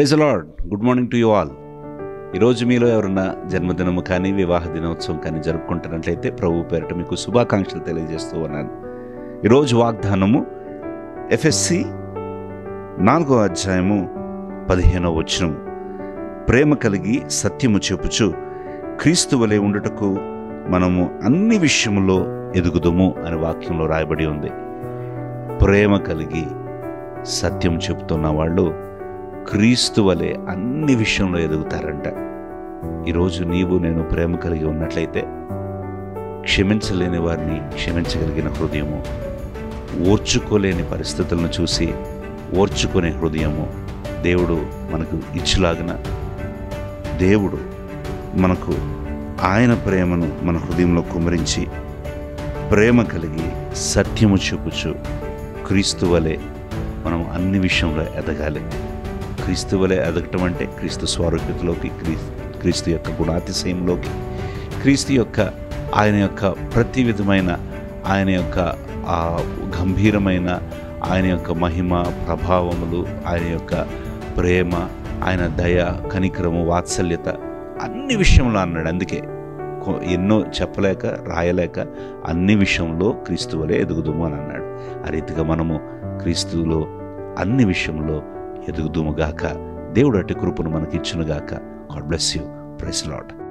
praise Lord good morning to you all ఈరోజు మీలో ఎవరన్నా జన్మదినము కానీ వివాహ దినోత్సవం కానీ జరుపుకుంటున్నట్లయితే ప్రభు పేరిట మీకు శుభాకాంక్షలు తెలియజేస్తూ ఉన్నాను ఈరోజు వాగ్దానము ఎఫ్ఎస్సి నాలుగో అధ్యాయము పదిహేనో వచనము ప్రేమ కలిగి సత్యము చెప్పుచు క్రీస్తు వలె ఉండుటకు మనము అన్ని విషయములో ఎదుగుదుము అనే వాక్యంలో రాయబడి ఉంది ప్రేమ కలిగి సత్యం చెప్తున్న వాళ్ళు క్రీస్తు వలె అన్ని విషయంలో ఎదుగుతారంట ఈరోజు నీవు నేను ప్రేమ కలిగి ఉన్నట్లయితే క్షమించలేని వారిని క్షమించగలిగిన హృదయము ఓర్చుకోలేని పరిస్థితులను చూసి ఓర్చుకునే హృదయము దేవుడు మనకు ఇచ్చులాగిన దేవుడు మనకు ఆయన ప్రేమను మన హృదయంలో కుమరించి ప్రేమ కలిగి సత్యము చూపుచు క్రీస్తు వలె మనం అన్ని విషయంలో ఎదగాలి క్రీస్తు వలె ఎదగటం అంటే క్రీస్తు స్వారూప్యతలోకి క్రీస్తు క్రీస్తు యొక్క గుణాతిశయంలోకి క్రీస్తు యొక్క ఆయన యొక్క ప్రతి విధమైన ఆయన యొక్క ఆ గంభీరమైన ఆయన యొక్క మహిమ ప్రభావములు ఆయన యొక్క ప్రేమ ఆయన దయ కనికరము వాత్సల్యత అన్ని విషయంలో అన్నాడు అందుకే కొ- ఎన్నో చెప్పలేక రాయలేక అన్ని విషయంలో క్రీస్తు వలె ఎదుగుదుము అని అన్నాడు ఆ రీతిగా మనము క్రీస్తులో అన్ని విషయంలో ఎదుగుదుము గాక దేవుడు అట్టి కృపను మనకి ఇచ్చునుగాక God bless you praise lord